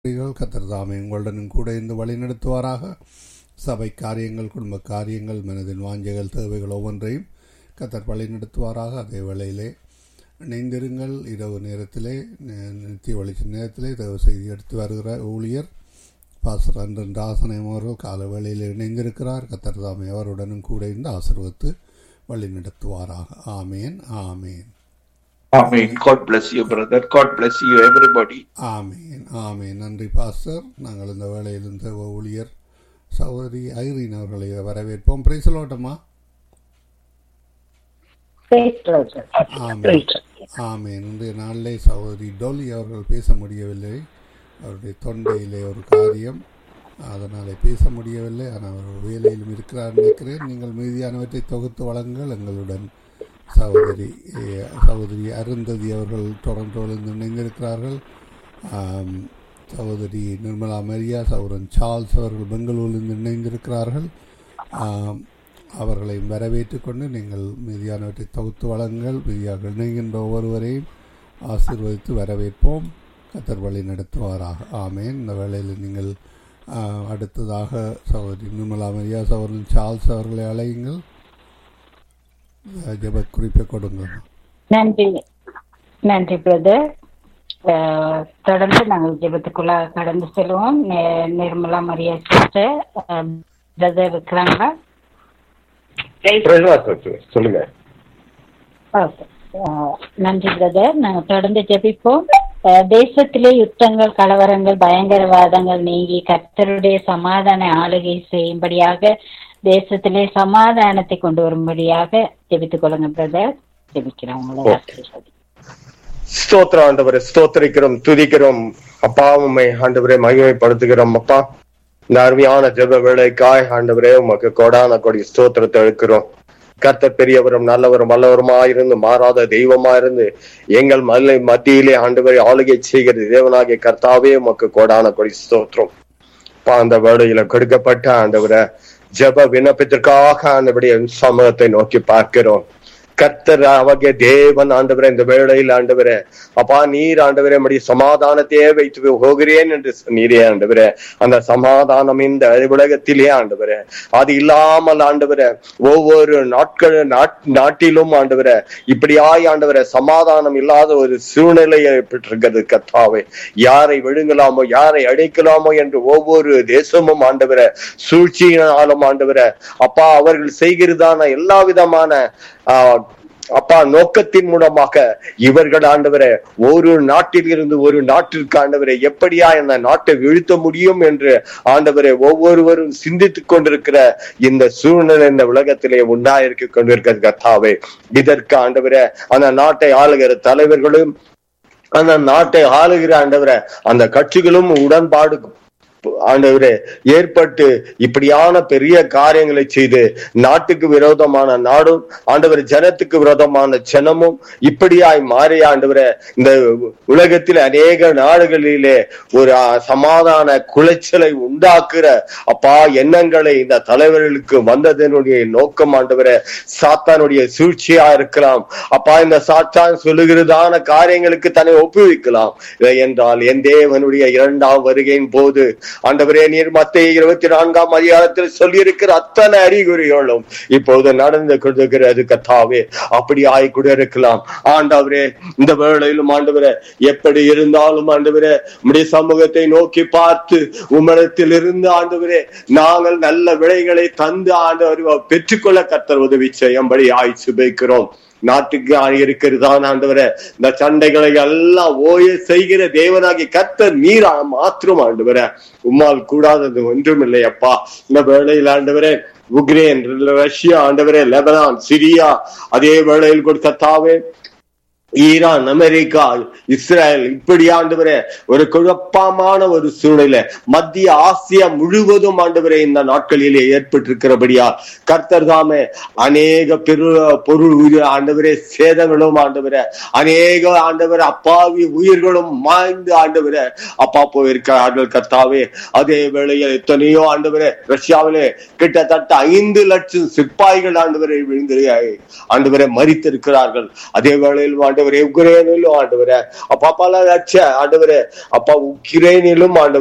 செய்கிறீர்கள் கத்தர் தாமே உங்களுடனும் கூட இருந்து வழி நடத்துவாராக சபை காரியங்கள் குடும்ப காரியங்கள் மனதின் வாஞ்சைகள் தேவைகள் ஒவ்வொன்றையும் கத்தர் வழி நடத்துவாராக அதே வேளையிலே இணைந்திருங்கள் இரவு நேரத்திலே நி- நித்திய வெளிச்ச நேரத்திலே தேவ செய்தி எடுத்து வருகிற ஊழியர் பாசர் அன்றன் ராசனம் அவர்கள் கால வேளையில் இணைந்திருக்கிறார் கத்தர் தாமே அவருடனும் கூட இருந்து ஆசீர்வதித்து வழி நடத்துவாராக ஆமேன் ஆமேன் Amen. God bless you, brother. God bless you, everybody. ஆமேன் ஆமேன் நன்றி பாஸ்டர் நாங்கள் இந்த வேளையில் இந்த ஊழியர் சகோதரி ஐரீன் அவர்களை வரவேற்போம் பிரைசலோட்டமா Praise the Lord. Amen Praise the Lord. ஆமேன் இன்றைய நாளிலே சகோதரி டோலி அவர்கள் பேச முடியவில்லை அவருடைய தொண்டையிலே ஒரு காரியம் அதனாலே பேச முடியவில்லை ஆனால் அவர் வேலையிலும் இருக்கிறார் நினைக்கிறேன் நீங்கள் மீதியானவற்றை தொகுத்து வழங்குங்கள் எங்களுடன் சகோதரி eh, சகோதரி அருந்ததி அவர்கள் டொரண்டோவிலிருந்து இணைந்திருக்கிறார்கள் ஆம், சகோதரி நிர்மலா மரியா சகோதரன் சார்ல்ஸ் அவர்கள் பெங்களூரிலிருந்து இணைந்திருக்கிறார்கள் ஆம், அவர்களை வரவேற்றுக் கொண்டு நீங்கள் மீதியானவற்றை தொகுத்து வழங்குங்கள் மீதியாக இணைகின்ற ஒவ்வொருவரையும் ஆசீர்வதித்து வரவேற்போம் கத்தர் வழி நடத்துவாராக ஆமேன் இந்த வேளையில் நீங்கள் ஆ, அடுத்ததாக சகோதரி நிர்மலா மரியா சகோதரன் சார்ல்ஸ் அவர்களை அழையுங்கள் ஜெப குறிப்பை கொடுங்கள் நன்றி நன்றி பிரதர் தொடர்ந்து நாங்கள் ஜெபத்துக்குள்ள கடந்து செல்வோம் நி- நிர்மலா மரியா சிஸ்டர் பிரதர் இருக்கிறாங்களா பிரதமர் sister, சொல்லுங்க Okay. அஹ், நன்றி பிரதர் நாங்கள் தொடர்ந்து ஜெபிப்போம் அஹ், தேசத்திலே யுத்தங்கள் கலவரங்கள் பயங்கரவாதங்கள் நீங்கி கர்த்தருடைய சமாதான ஆளுகை செய்யும்படியாக தேசத்திலே சமாதானத்தை கொண்டு வரும்படியாக ஜெபித்துக் கொள்ளுங்க பிரதர் ஜெபிக்கிறோம் உங்களை Okay. ஆசீர்வதி. ஸ்தோத்திரம் ஆண்டவரை ஸ்தோத்திரிக்கிறோம் துதிக்கிறோம் அப்பா உண்மை ஆண்டவரை மகிமைப்படுத்துகிறோம் அப்பா இந்த அருமையான ஜெப வேலைக்காய் ஆண்டவரே உமக்கு கொடான கொடி ஸ்தோத்திரத்தை எடுக்கிறோம் கர்த்தர் பெரியவரும் நல்லவரும் வல்லவருமா இருந்து மாறாத தெய்வமா இருந்து எங்கள் மல்லை மத்தியிலே ஆண்டவரை ஆளுகை செய்கிறது தேவனாகிய கர்த்தாவே உமக்கு கோடான கொடி ஸ்தோத்திரம் அப்பா, அந்த வேளையில கொடுக்கப்பட்ட ஆண்டவரை ஜெப விண்ணப்பத்திற்காக ஆண்டவருடைய சமூகத்தை நோக்கி பார்க்கிறோம் கர்த்தர் அவகிய தேவன் ஆண்டவரே இந்த வேளையில் ஆண்டவரே அப்பா நீர் ஆண்டவரே நம்முடைய சமாதானத்தையே வைத்து போகிறேன் என்று நீரே ஆண்டவரே அந்த சமாதானம் இந்த உலகத்திலே ஆண்டவரே அது இல்லாமல் ஆண்டவரே ஒவ்வொரு நாட்கள் நாட்- நாட்டிலும் ஆண்டவரே இப்படியாய் ஆண்டவரே சமாதானம் இல்லாத ஒரு சூழ்நிலை ஏற்பட்டிருக்கிறது கத்தாவே யாரை விழுங்கலாமோ யாரை அழைக்கலாமோ என்று ஒவ்வொரு தேசமும் ஆண்டவரே சூழ்ச்சியினாலும் ஆண்டவரே அப்பா அவர்கள் செய்கிறதான எல்லா விதமான ஆஹ், அப்பா நோக்கத்தின் மூலமாக இவர்கள் ஆண்டவரே ஒரு நாட்டில் இருந்து ஒரு நாட்டிற்கு ஆண்டவரை எப்படியா இந்த நாட்டை வீழ்த்த முடியும் என்று ஆண்டவரை ஒவ்வொருவரும் சிந்தித்துக் கொண்டிருக்கிற இந்த சூழ்நிலை இந்த உலகத்திலே உண்டாயிருக்க கொண்டிருக்கிறது கத்தாவே இதற்கு ஆண்டவரே அந்த நாட்டை ஆளுகிற தலைவர்களும் அந்த நாட்டை ஆளுகிற ஆண்டவரை அந்த கட்சிகளும் உடன்பாடு ஆண்டவரே ஏற்பட்டு இப்படியான பெரிய காரியங்களை செய்து நாட்டுக்கு விரோதமான நாடும் ஆண்டவர் ஜனத்துக்கு விரோதமான ஜனமும் இப்படியாய் மாறி ஆண்டவரே இந்த உலகத்தில் அநேக நாடுகளிலே ஒரு ஆ, சமாதான குலைச்சலை உண்டாக்குற அப்பா எண்ணங்களை இந்த தலைவர்களுக்கு வந்ததனுடைய நோக்கம் ஆண்டவரே சாத்தானுடைய சூழ்ச்சியா இருக்கலாம் அப்பா இந்த சாத்தான் சொல்லுகிறதான காரியங்களுக்கு தன்னை ஒப்புவிக்கலாம் இல்லை என்றால் என் தேவனுடைய இரண்டாம் வருகையின் போது ஆண்டவரே நீர் மத்திய இருபத்தி நான்காம் அதிகாரத்தில் சொல்லியிருக்கிற அத்தனை அறிகுறிகளும் இப்போது நடந்து கொண்டிருக்கிறது கத்தாவே அப்படி ஆய் கூட இருக்கலாம் ஆண்டவரே இந்த வேளையிலும் ஆண்டவரே எப்படி இருந்தாலும் ஆண்டவரே உம்முடைய சமூகத்தை நோக்கி பார்த்து உம்மிடத்தில் இருந்து ஆண்டவரே நாங்கள் நல்ல விளைகளை தந்து ஆண்டவர் பெற்றுக்கொள்ள கத்தர் உதவி செய்யும்படி ஆய் சுபைக்கிறோம் நாட்டுக்கு இருக்கிறதான் ஆண்டவரே இந்த சண்டைகளை எல்லாம் ஓய செய்கிற தேவனாகி கர்த்தர் நீர் மாத்திரம் ஆண்டவரே உம்மால் கூடாதது ஒன்றும் இல்லை அப்பா இந்த வேளையில் ஆண்டவரே உக்ரைன் ரஷ்யா ஆண்டவரே லெபனான் சிரியா அதே வேளையில் கொடுத்த தாவே ஈரான் அமெரிக்கா இஸ்ரேல் இப்படி ஆண்டவரே ஒரு குழப்பமான ஒரு சூழ்நிலை மத்திய ஆசியா முழுவதும் ஆண்டவரே இந்த நாட்களிலே ஏற்பட்டிருக்கிறபடியா கர்த்தர் தாமே அநேக பெரு பொருள் உயிர் ஆண்டவரே சேதங்களும் ஆண்டவரே அநேக ஆண்டவரே அப்பாவி உயிர்களும் மாய்ந்து ஆண்டவரே அப்பா போயிருக்கிறார்கள் கர்த்தாவே அதே வேளையில் எத்தனையோ ஆண்டவரே ரஷ்யாவிலே கிட்டத்தட்ட ஐந்து லட்சம் சிப்பாய்கள் ஆண்டவரை விழுந்து ஆண்டவரை மறித்திருக்கிறார்கள் அதே வேளையில் ஆண்டவரே ஆண்டவரே உக்ரைனிலும் ஆண்டவரே அப்பா பல லட்ச ஆண்டவரே அப்பா உக்ரைனிலும் ஆண்டவரே